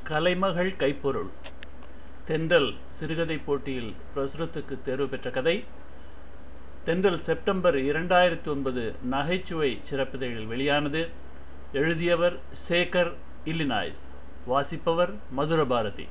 கலைமகள் கைப்பொருள் தென்றல் சிறுகதை போட்டியில் பிரசுரத்துக்கு தேர்வு பெற்ற கதை தென்றல் செப்டம்பர் இரண்டாயிரத்தி ஒன்பது நகைச்சுவை சிறப்பிதழில் வெளியானது எழுதியவர் சேகர் இல்லினாய்ஸ் வாசிப்பவர் மதுரபாரதி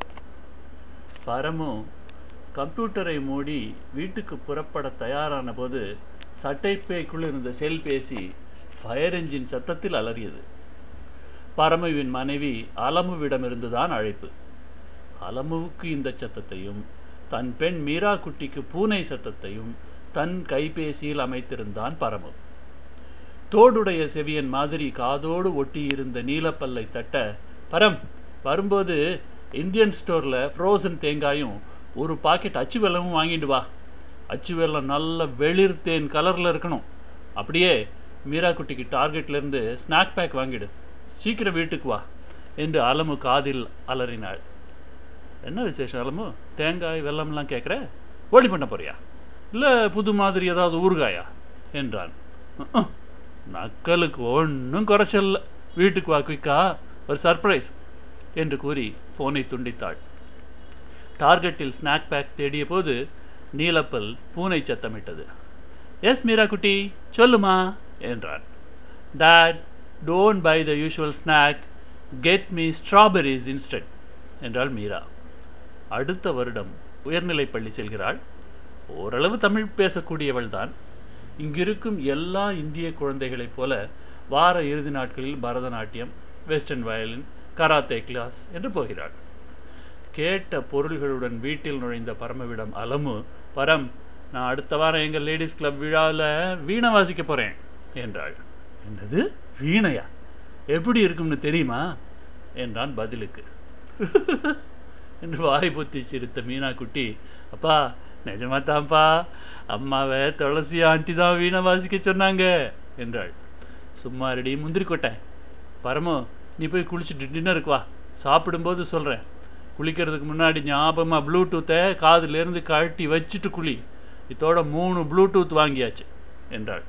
பரமு கம்ப்யூட்டரை மூடி வீட்டுக்கு புறப்பட தயாரான போது சட்டைப்பைக்குள் இருந்த செல்பேசி ஃபயர் என்ஜின் சத்தத்தில் அலறியது பரமுவின் மனைவி அலமுவிடமிருந்து தான் அழைப்பு அலமுவுக்கு இந்த சத்தத்தையும் தன் பெண் மீரா குட்டிக்கு பூனை சத்தத்தையும் தன் கைபேசியில் அமைத்திருந்தான் பரமு தோடுடைய செவியன் மாதிரி காதோடு ஒட்டியிருந்த நீலப்பல்லை தட்ட பரம் வரும்போது இந்தியன் ஸ்டோரில் ஃப்ரோசன் தேங்காயும் ஒரு பாக்கெட் அச்சு வெல்லமும் வாங்கிட்டு வா அச்சு வெல்லம் நல்ல வெளிர் தேன் கலரில் இருக்கணும் அப்படியே மீரா குட்டிக்கு டார்கெட்லேருந்து ஸ்நாக் பேக் வாங்கிடு சீக்கிரம் வீட்டுக்கு வா என்று அலமு காதில் அலறினாள் என்ன விசேஷம் அலமு தேங்காய் வெள்ளம்லாம் கேட்குற ஓடி பண்ண போறியா இல்லை புது மாதிரி ஏதாவது ஊறுகாயா என்றான் "ம்ம். நக்கலுக்கு ஒன்றும் குறைச்சல்ல வீட்டுக்கு வா குயிக்கா ஒரு சர்ப்ரைஸ் என்று கூறி ஃபோனை துண்டித்தாள் டார்கெட்டில் ஸ்நாக் பேக் தேடிய போது நீலப்பல் பூனை சத்தமிட்டது எஸ் மீரா குட்டி சொல்லுமா என்றான் dad don't buy the usual snack get me strawberries instant என்றாள் மீரா அடுத்த வருடம் உயர்நிலைப் பள்ளி செல்கிறாள் ஓரளவு தமிழ் பேசக்கூடியவள் தான் இங்கிருக்கும் எல்லா இந்திய குழந்தைகளைப் போல வார இறுதி நாட்களில் Bharatanatyam western violin karate class என்று போகிறாள் கேட்ட பொருள்களுடன் வீட்டில் நுழைந்த பரமவிடம் அலமு பரம் நான் அடுத்த வாரம் எங்கள் லேடிஸ் கிளப் விழாவில் வீணை வாசிக்க போகிறேன் என்றாள் என்னது வீணையா எப்படி இருக்கும்னு தெரியுமா என்றான் பதிலுக்கு என்று வாய் பொத்தி சிரித்த மீனா குட்டி அப்பா நிஜமாத்தான்ப்பா அம்மாவை துளசி ஆண்டி தான் வீணை வாசிக்க சொன்னாங்க என்றாள் சும்மா ரெடி முந்திரி கொட்டை பரமோ நீ போய் குளிச்சுட்டு டின்னருக்கு வா சாப்பிடும்போது சொல்கிறேன் குளிக்கிறதுக்கு முன்னாடி ஞாபகமாக ப்ளூடூத்தை காதுலேருந்து கழட்டி வச்சுட்டு குளி இதோட மூணு ப்ளூடூத் வாங்கியாச்சு என்றாள்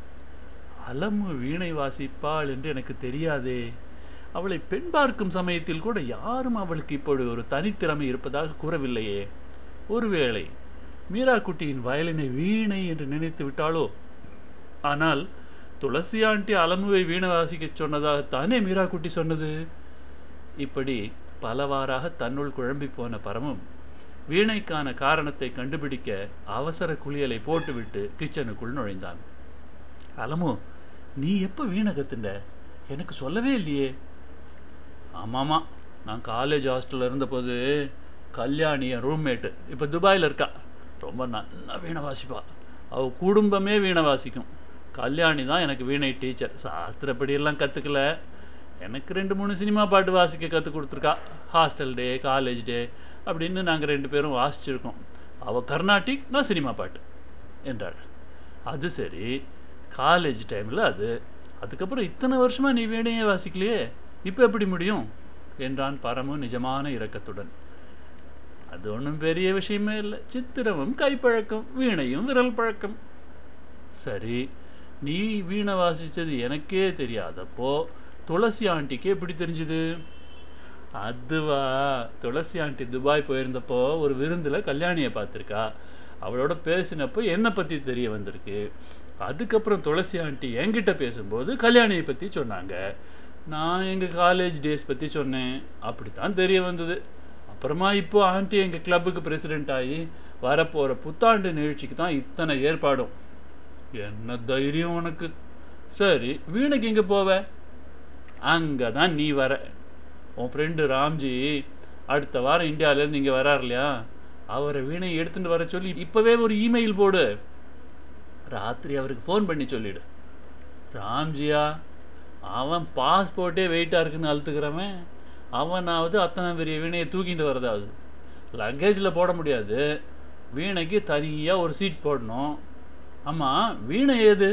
அலமு வீணை வாசிப்பாள் என்று எனக்கு தெரியாதே அவளை பெண் பார்க்கும் சமயத்தில் கூட யாரும் அவளுக்கு இப்பொழுது ஒரு தனித்திறமை இருப்பதாக கூறவில்லையே ஒருவேளை மீரா குட்டியின் வயலினை வீணை என்று நினைத்து விட்டாளோ ஆனால் துளசி ஆண்டி அலமுவை வீணை வாசிக்கச் சொன்னதாகத்தானே மீரா குட்டி சொன்னது இப்படி பலவாறாக தன்னுள் குழம்பி போன பரமும் வீணைக்கான காரணத்தை கண்டுபிடிக்க அவசர குளியலை போட்டுவிட்டு கிச்சனுக்குள் நுழைந்தான் அலமு நீ எப்போ வீணை கத்துண்ட எனக்கு சொல்லவே இல்லையே ஆமாம்மா நான் காலேஜ் ஹாஸ்டலில் இருந்தபோது கல்யாணி என் ரூம்மேட்டு இப்போ துபாயில் இருக்கா ரொம்ப நல்லா வீணை வாசிப்பா அவள் குடும்பமே வீணை வாசிக்கும் கல்யாணி தான் எனக்கு வீணை டீச்சர் சாஸ்திரப்படியெல்லாம் கற்றுக்கல எனக்கு ரெண்டு மூணு சினிமா பாட்டு வாசிக்க கற்றுக் கொடுத்துருக்கா ஹாஸ்டல் டே காலேஜ் டே அப்படின்னு நாங்கள் ரெண்டு பேரும் வாசிச்சிருக்கோம் அவள் கர்நாடிக் நான் சினிமா பாட்டு என்றாள் அது சரி காலேஜ் டைமில் அது அதுக்கப்புறம் இத்தனை வருஷமாக நீ வீணையே வாசிக்கலையே இப்போ எப்படி முடியும் என்றான் பரமு நிஜமான இரக்கத்துடன் அது ஒன்றும் பெரிய விஷயமே இல்லை சித்திரமும் கைப்பழக்கம் வீணையும் விரல் பழக்கம் சரி நீ வீணை வாசித்தது எனக்கே தெரியாதப்போ துளசி ஆண்டிக்கு எப்படி தெரிஞ்சுது அதுவா துளசி ஆண்டி துபாய் போயிருந்தப்போ ஒரு விருந்தில் கல்யாணியை பார்த்துருக்கா அவளோட பேசினப்போ என்னை பற்றி தெரிய வந்திருக்கு அதுக்கப்புறம் துளசி ஆண்டி என்கிட்ட பேசும்போது கல்யாணியை பற்றி சொன்னாங்க நான் எங்கள் காலேஜ் டேஸ் பற்றி சொன்னேன் அப்படி தான் தெரிய வந்தது அப்புறமா இப்போ ஆண்டி எங்கள் கிளப்புக்கு பிரசிடெண்ட் ஆகி வரப்போகிற புத்தாண்டு நிகழ்ச்சிக்கு தான் இத்தனை ஏற்பாடும் என்ன தைரியம் உனக்கு சரி வீணைக்கு எங்கே போவ அங்கே தான் நீ வர உன் ஃப்ரெண்டு ராம்ஜி அடுத்த வாரம் இந்தியாவிலேருந்து இங்கே வரார் இல்லையா அவரை வீணை எடுத்துட்டு வர சொல்லி இப்போவே ஒரு இமெயில் போடு ராத்திரி அவருக்கு ஃபோன் பண்ணி சொல்லிடு ராம்ஜியா அவன் பாஸ்போர்ட்டே வெயிட்டாக இருக்குன்னு அழுத்துக்கிறவன் அவனாவது அத்தனை பெரிய வீணையை தூக்கிட்டு வரதாவது லக்கேஜில் போட முடியாது வீணைக்கு தனியாக ஒரு சீட் போடணும் ஆமாம் வீணை ஏது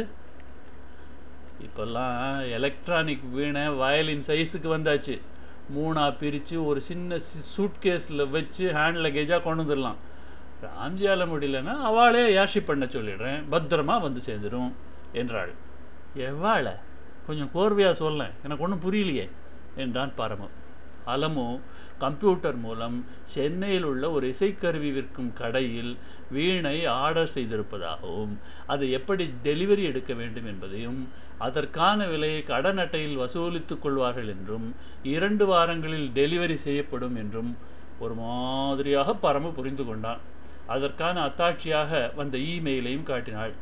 இப்போல்லாம் எலக்ட்ரானிக் வீணை வயலின் சைஸுக்கு வந்தாச்சு மூணாக பிரித்து ஒரு சின்ன சூட் கேஸில் வச்சு ஹேண்ட் லக்கேஜாக கொண்டு வந்துடலாம் ராம்ஜியால் முடியலன்னா அவளே ஏர்ஷிப் பண்ண சொல்லிடுறேன் பத்திரமா வந்து சேர்ந்துடும் என்றாள் எவ்வாழ கொஞ்சம் கோர்வையாக சொல்லேன் எனக்கு ஒன்றும் புரியலையே என்றான் பரமு அலமு கம்ப்யூட்டர் மூலம் சென்னையில் உள்ள ஒரு இசைக்கருவி விற்கும் கடையில் வீணை ஆர்டர் செய்திருப்பதாகவும் அதை எப்படி டெலிவரி எடுக்க வேண்டும் என்பதையும் அதற்கான விலையை கடன் அட்டையில் வசூலித்துக் கொள்வார்கள் என்றும் இரண்டு வாரங்களில் டெலிவரி செய்யப்படும் என்றும் ஒரு மாதிரியாக பரமு புரிந்து கொண்டான் அதற்கான அத்தாட்சியாக வந்த இமெயிலையும் காட்டினாள்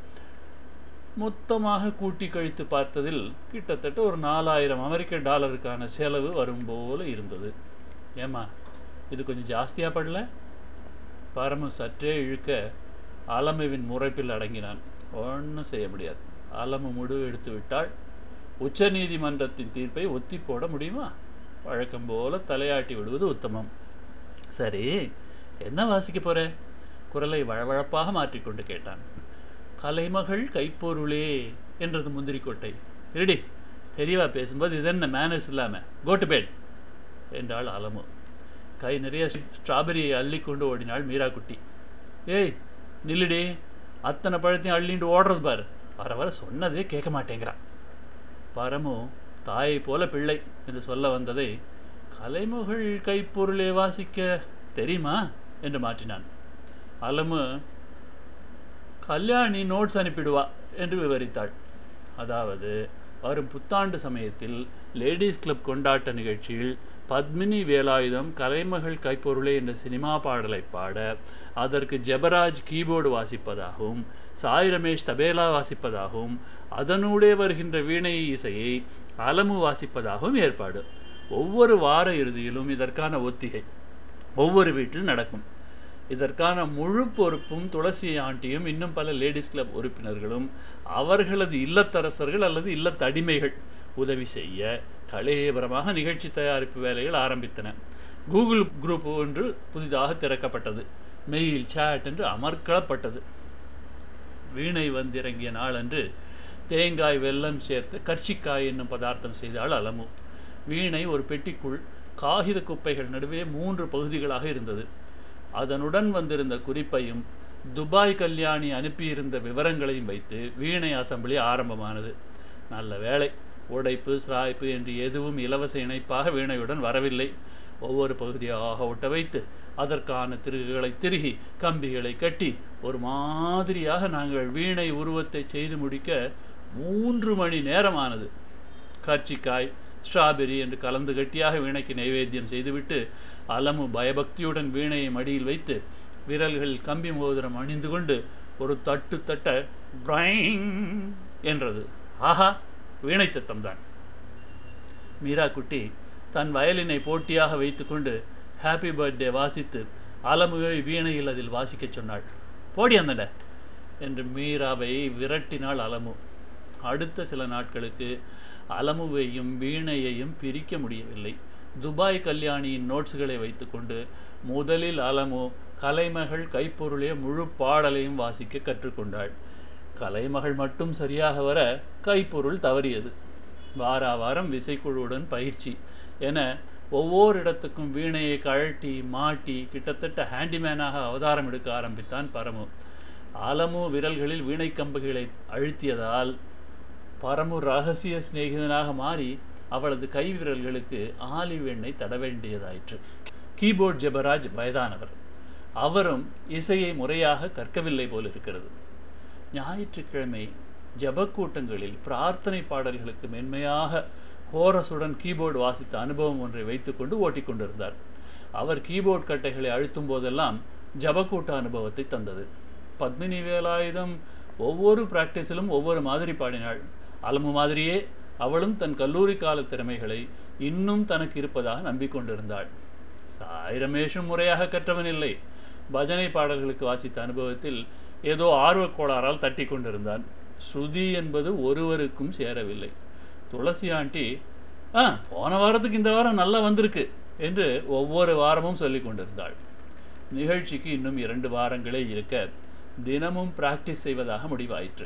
மொத்தமாக கூட்டி கழித்து பார்த்ததில் கிட்டத்தட்ட ஒரு நாலாயிரம் அமெரிக்க டாலருக்கான செலவு வரும் போல இருந்தது ஏம்மா இது கொஞ்சம் ஜாஸ்தியாக படல பரமு சற்றே இழுக்க அலமுவின் முறைப்பில் அடங்கினான் ஒன்றும் செய்ய முடியாது அலமு முடிவு எடுத்து விட்டால் உச்ச நீதிமன்றத்தின் தீர்ப்பை ஒத்தி போட முடியுமா வழக்கம் போல தலையாட்டி விடுவது உத்தமம் சரி என்ன வாசிக்க போற குரலை வழவழப்பாக மாற்றிக்கொண்டு கேட்டான் கலைமகள் கைப்பொருளே என்றது முந்திரிக்கோட்டை இருடி பெரியவா பேசும்போது இதென்ன மேனஸ் இல்லாம கோட்டு பேட் என்றாள் அலமு கை நிறைய ஸ்ட்ராபெரியை அள்ளி கொண்டு ஓடினாள் மீராக்குட்டி ஏய் நில்லுடி அத்தனை பழத்தையும் அள்ளிண்டு ஓடுறது பாரு வர வர சொன்னதே கேட்க மாட்டேங்கிறான் பரமு தாயை போல பிள்ளை என்று சொல்ல வந்ததை கலைமகள் கைப்பொருளை வாசிக்க தெரியுமா என்று மாற்றினான் அலமு கல்யாணி நோட்ஸ் அனுப்பிடுவா என்று விவரித்தாள் அதாவது வரும் புத்தாண்டு சமயத்தில் லேடிஸ் கிளப் கொண்டாட்ட நிகழ்ச்சியில் பத்மினி வேலாயுதம் கலைமகள் கைப்பொருளே என்ற சினிமா பாடலை பாட அதற்கு ஜெபராஜ் கீபோர்டு வாசிப்பதாகவும் சாய் ரமேஷ் தபேலா வாசிப்பதாகவும் அதனூடே வருகின்ற வீணை இசையை அலமு வாசிப்பதாகவும் ஏற்பாடு ஒவ்வொரு வார இறுதியிலும் இதற்கான ஒத்திகை ஒவ்வொரு வீட்டில் நடக்கும் இதற்கான முழு பொறுப்பும் துளசி ஆண்டியும் இன்னும் பல லேடிஸ் கிளப் உறுப்பினர்களும் அவர்களது இல்லத்தரசர்கள் அல்லது இல்லத்தடிமைகள் உதவி செய்ய கலையபரமாக நிகழ்ச்சி தயாரிப்பு வேலைகள் ஆரம்பித்தன கூகுள் குரூப் ஒன்று புதிதாக திறக்கப்பட்டது மெயில் சாட் என்று அமர்க்களப்பட்டது வீணை வந்திறங்கிய நாளன்று தேங்காய் வெல்லம் சேர்த்து கர்ச்சிக்காய் என்னும் பதார்த்தம் செய்தாள் அலமு வீணை ஒரு பெட்டிக்குள் காகித குப்பைகள் நடுவே மூன்று பகுதிகளாக இருந்தது அதனுடன் வந்திருந்த குறிப்பையும் துபாய் கல்யாணி அனுப்பியிருந்த விவரங்களையும் வைத்து வீணை அசம்பிளி ஆரம்பமானது நல்ல வேலை உடைப்பு சிராய்ப்பு என்று எதுவும் இலவச இணைப்பாக வீணையுடன் வரவில்லை ஒவ்வொரு பகுதியாக ஒட்ட வைத்து அதற்கான திருகுகளை திருகி கம்பிகளை கட்டி ஒரு மாதிரியாக நாங்கள் வீணை உருவத்தை செய்து முடிக்க மூன்று மணி நேரமானது கர்ச்சிக்காய் ஸ்ட்ராபெரி என்று கலந்து கட்டியாக வீணைக்கு நைவேத்தியம் செய்துவிட்டு அலமு பயபக்தியுடன் வீணையை மடியில் வைத்து விரல்கள் கம்பி மோதிரம் அணிந்து கொண்டு ஒரு தட்டு தட்ட பிரைங் என்றது ஆஹா வீணை சத்தம்தான் மீரா குட்டி தன் வயலினை போட்டியாக வைத்துக்கொண்டு ஹாப்பி பர்த்டே வாசித்து அலமுவை வீணையில் அதில் வாசிக்கச் சொன்னாள் போடி அந்தட என்று மீராவை விரட்டினாள் அலமு அடுத்த சில நாட்களுக்கு அலமுவையும் வீணையையும் பிரிக்க முடியவில்லை துபாய் கல்யாணியின் நோட்ஸ்களை வைத்துக்கொண்டு முதலில் அலமு கலைமகள் கைப்பொருளே முழு பாடலையும் வாசிக்க கற்றுக்கொண்டாள் கலைமகள் மட்டும் சரியாக வர கைப்பொருள் தவறியது வாரா வாரம் விசைக்குழுவுடன் பயிற்சி என ஒவ்வொரு இடத்துக்கும் வீணையை கழட்டி மாட்டி கிட்டத்தட்ட ஹேண்டிமேனாக அவதாரம் எடுக்க ஆரம்பித்தான் பரமு அலமு விரல்களில் வீணை கம்புகளை அழுத்தியதால் பரமு ரகசிய சிநேகிதனாக மாறி அவளது கை விரல்களுக்கு ஆலிவ் எண்ணெய் தட வேண்டியதாயிற்று கீபோர்ட் ஜெபராஜ் வயதானவர் அவரும் இசையை முறையாக கற்கவில்லை போல் இருக்கிறது ஞாயிற்றுக்கிழமை ஜபக்கூட்டங்களில் பிரார்த்தனை பாடல்களுக்கு மென்மையாக கோரசுடன் கீபோர்டு வாசித்த அனுபவம் ஒன்றை வைத்துக்கொண்டு ஓட்டிக்கொண்டிருந்தார் அவர் கீபோர்ட் கட்டைகளை அழுத்தும் போதெல்லாம் ஜபக்கூட்ட அனுபவத்தை தந்தது பத்மினி வேலாயுதம் ஒவ்வொரு பிராக்டிஸிலும் ஒவ்வொரு மாதிரி பாடினாள் அலமு மாதிரியே அவளும் தன் கல்லூரி கால திறமைகளை இன்னும் தனக்கு இருப்பதாக நம்பிக்கொண்டிருந்தாள் சாய் ரமேஷும் முறையாக கற்றவன் இல்லை பஜனை பாடல்களுக்கு வாசித்த அனுபவத்தில் ஏதோ ஆர்வக் கோளாறால் தட்டி கொண்டிருந்தான் ஸ்ருதி என்பது ஒருவருக்கும் சேரவில்லை துளசி ஆண்டி ஆ போன வாரத்துக்கு இந்த வாரம் நல்லா வந்திருக்கு என்று ஒவ்வொரு வாரமும் சொல்லி கொண்டிருந்தாள் நிகழ்ச்சிக்கு இன்னும் இரண்டு வாரங்களே இருக்க தினமும் பிராக்டிஸ் செய்வதாக முடிவாயிற்று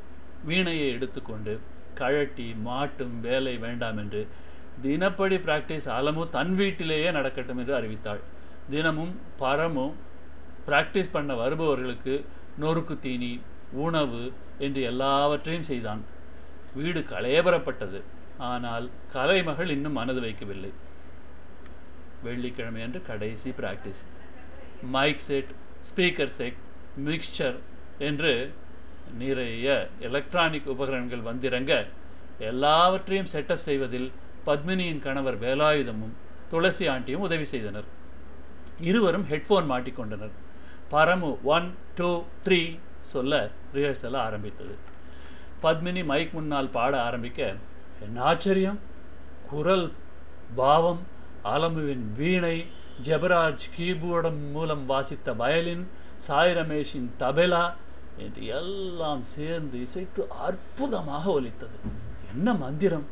வீணையை எடுத்துக்கொண்டு கழட்டி மாட்டும் வேலை வேண்டாம் என்று தினப்படி பிராக்டிஸ் அலமு தன் வீட்டிலேயே நடக்கட்டும் என்று அறிவித்தாள் தினமும் பரமும் பிராக்டிஸ் பண்ண வருபவர்களுக்கு நொறுக்கு தீனி உணவு என்று எல்லாவற்றையும் செய்தான் வீடு கலையபரப்பட்டது ஆனால் கலைமகள் இன்னும் மனது வைக்கவில்லை வெள்ளிக்கிழமை அன்று கடைசி practice mike set speaker set mixer என்று நிறைய எலக்ட்ரானிக் உபகரணங்கள் வந்திறங்க எல்லாவற்றையும் செட்டப் செய்வதில் பத்மினியின் கணவர் வேலாயுதமும் துளசி ஆண்டியும் உதவி செய்தனர் இருவரும் ஹெட்ஃபோன் மாட்டிக்கொண்டனர் பரமு ஒன் டூ த்ரீ சொல்ல ரிஹர்சல் ஆரம்பித்தது பத்மினி மைக் முன்னால் பாட ஆரம்பிக்க என்ன ஆச்சரியம் குரல் பாவம் ஆலமுவின் வீணை ஜெபராஜ் கீபோர்டம் மூலம் வாசித்த வயலின் சாய் ரமேஷின் தபெலா என்று எல்லாம் சேர்ந்து இசைத்து அற்புதமாக ஒலித்தது என்ன மந்திரம்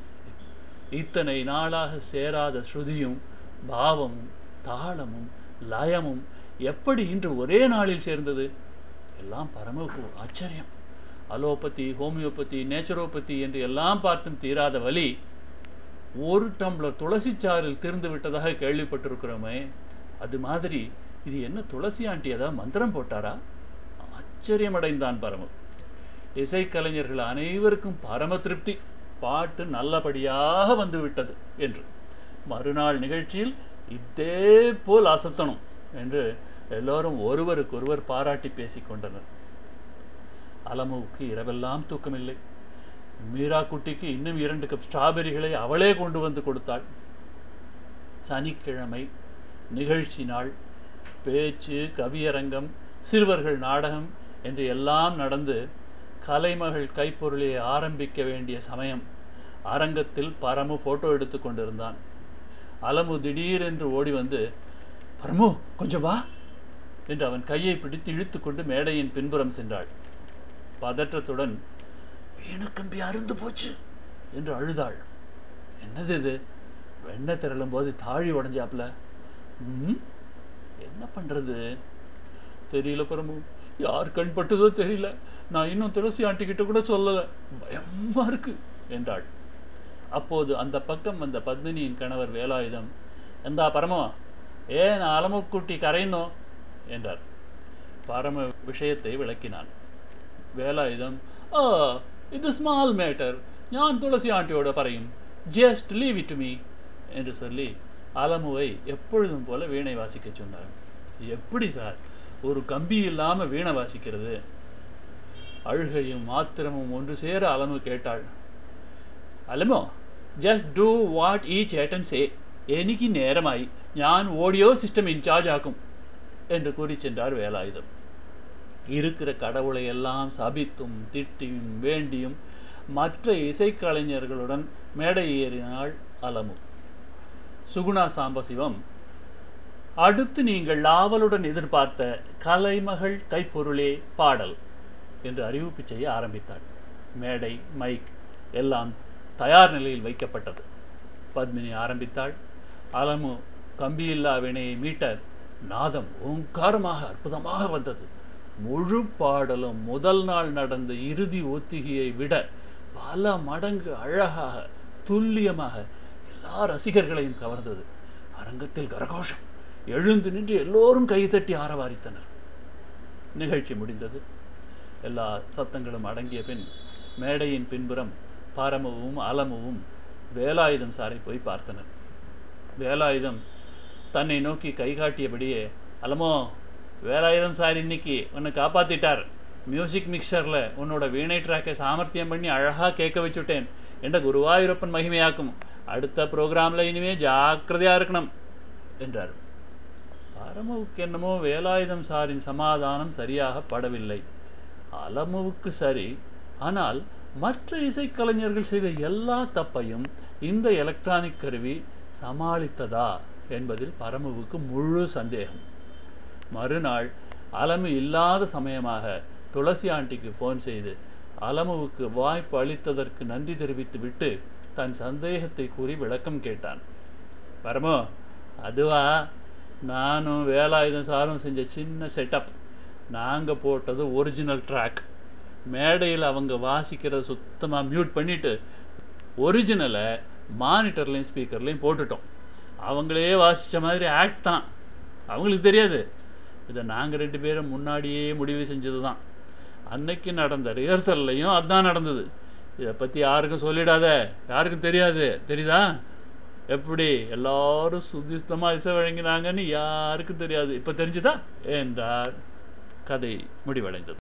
இத்தனை நாளாக சேராத ஸ்ருதியும் பாவமும் தாளமும் லயமும் எப்படி இன்று ஒரே நாளில் சேர்ந்தது எல்லாம் பரமக்கு ஆச்சரியம் அலோபதி ஹோமியோபதி நேச்சுரோபதி என்று எல்லாம் பார்த்தும் தீராத வலி ஒரு டம்ளர் துளசி சாறில் தீர்ந்து விட்டதாக கேள்விப்பட்டிருக்கிறோமே அது மாதிரி இது என்ன துளசி ஆண்டி ஏதாவது மந்திரம் போட்டாரா ஆச்சரியமடைந்தான் பரமு இசைக்கலைஞர்கள் அனைவருக்கும் பரம திருப்தி பாட்டு நல்லபடியாக வந்துவிட்டது என்று மறுநாள் நிகழ்ச்சியில் இதே போல் அசத்தணும் என்று எல்லோரும் ஒருவருக்கொருவர் பாராட்டி பேசிக்கொண்டனர் அலமுவுக்கு இரவெல்லாம் தூக்கமில்லை மீரா குட்டிக்கு இன்னும் இரண்டு கப் ஸ்ட்ராபெரிகளை அவளே கொண்டு வந்து கொடுத்தாள் சனிக்கிழமை நிகழ்ச்சி நாள் பேச்சு கவியரங்கம் சிறுவர்கள் நாடகம் என்று எல்லாம் நடந்து கலைமகள் கைப்பொருளை ஆரம்பிக்க வேண்டிய சமயம் அரங்கத்தில் பரமு போட்டோ எடுத்து கொண்டிருந்தான் அலமு திடீரென்று ஓடி வந்து பரமு கொஞ்சம் வா என்று அவன் கையை பிடித்து இழுத்து கொண்டு மேடையின் பின்புறம் சென்றாள் பதற்றத்துடன் வீணக்கம்பி அருந்து போச்சு என்று அழுதாள் என்னது இது வெண்ணெய் திரளும் போது தாழி உடஞ்சாப்ல ம் என்ன பண்றது தெரியல பரமு யார் கண் பட்டதோ தெரியல நான் இன்னும் துளசி ஆண்டிக்கிட்ட கூட சொல்லலை பயமா இருக்கு என்றாள் அப்போது அந்த பக்கம் வந்த பத்மினியின் கணவர் வேலாயுதம் எந்தா பரமோ ஏன் அலமுக்குட்டி கரையணும் என்றார் பரம விஷயத்தை விளக்கினான் വേലായുധം ആ ഇത് സ്മാൾ മേട്ടർ ഞാൻ തുളസി ആண்டியோட പറയും ஜஸ்ட் லீவ் இட் மீ என்று சொல்லி அலமுவை எப்பொழுதும் போல வீணை வாசிக்க சொன்னார் எப்படி சார் ஒரு கம்பி இல்லாம வீணை வாசிக்கிறது அழுகையும் ஆத்திரமும் ஒன்று சேர அலமு கேட்டாள் അലമോ ജസ്റ്റ് ഡു വാട്ട് ഈ ചേട്ടൻ സേ എനിക്ക് നേരമായി ഞാൻ ഓഡിയോ സിസ്റ്റം ഇൻചാർജ് ആക്കും என்று கூறி சென்றார் வேலாயுதம் இருக்கிற கடவுளை எல்லாம் சபித்தும் திட்டியும் வேண்டியும் மற்ற இசைக்கலைஞர்களுடன் மேடை ஏறினாள் அலமு சுகுணா சாம்பசிவம் அடுத்து நீங்கள் ஆவலுடன் எதிர்பார்த்த கலைமகள் கைப்பொருளே பாடல் என்று அறிவிப்பு செய்ய ஆரம்பித்தாள் மேடை மைக் எல்லாம் தயார் நிலையில் வைக்கப்பட்டது பத்மினி ஆரம்பித்தாள் அலமு கம்பியில்லா வினையை மீட்ட நாதம் ஓங்காரமாக அற்புதமாக வந்தது முழு பாடலும் முதல் நாள் நடந்த இறுதி ஒத்திகையை விட பல மடங்கு அழகாக துல்லியமாக எல்லா ரசிகர்களையும் கவர்ந்தது அரங்கத்தில் கரகோஷம் எழுந்து நின்று எல்லோரும் கைதட்டி ஆரவாரித்தனர் நிகழ்ச்சி முடிந்தது எல்லா சத்தங்களும் அடங்கிய பின் மேடையின் பின்புறம் பரமுவும் அலமுவும் வேலாயுதம் சாரை போய் பார்த்தனர் வேலாயுதம் தன்னை நோக்கி கை காட்டியபடியே அலமோ வேலாயுதம் சார் இன்னைக்கு உன்னை காப்பாத்திட்டார் மியூசிக் மிக்சரில் உன்னோட வீணை ட்ராக்கை சாமர்த்தியம் பண்ணி அழகாக கேட்க வச்சுட்டேன் என்ற குருவாயூரப்பன் மகிமையாக்கும் அடுத்த ப்ரோக்ராமில் இனிமே ஜாக்கிரதையாக இருக்கணும் என்றார் பரமுவுக்கு என்னமோ வேலாயுதம் சாரின் சமாதானம் சரியாக படவில்லை அலமுவுக்கு சரி ஆனால் மற்ற இசைக்கலைஞர்கள் செய்த எல்லா தப்பையும் இந்த எலக்ட்ரானிக் கருவி சமாளித்ததா என்பதில் பரமுவுக்கு முழு சந்தேகம் மறுநாள் அலமு இல்லாத சமயமாக துளசி ஆண்டிக்கு ஃபோன் செய்து அலமுவுக்கு வாய்ப்பு அளித்ததற்கு நன்றி தெரிவித்துவிட்டு தன் சந்தேகத்தை கூறி விளக்கம் கேட்டான் பரமோ அதுவா நானும் வேலாயுதம் சாரும் செஞ்ச சின்ன செட்டப் நாங்கள் போட்டது ஒரிஜினல் ட்ராக் மேடையில் அவங்க வாசிக்கிறத சுத்தமாக மியூட் பண்ணிவிட்டு ஒரிஜினலை மானிட்டர்லேயும் ஸ்பீக்கர்லேயும் போட்டுட்டோம் அவங்களே வாசித்த மாதிரி ஆக்ட் தான் அவங்களுக்கு தெரியாது இதை நாங்கள் ரெண்டு பேரும் முன்னாடியே முடிவு செஞ்சது தான் அன்னைக்கு நடந்த ரிஹர்சல்லையும் அதுதான் நடந்தது இதை பற்றி யாருக்கும் சொல்லிடாத யாருக்கும் தெரியாது தெரியுதா எப்படி எல்லாரும் சுதிஸ்தமாக இசை வழங்கினாங்கன்னு யாருக்கும் தெரியாது இப்போ தெரிஞ்சுதா என்றார் கதை முடிவடைந்தது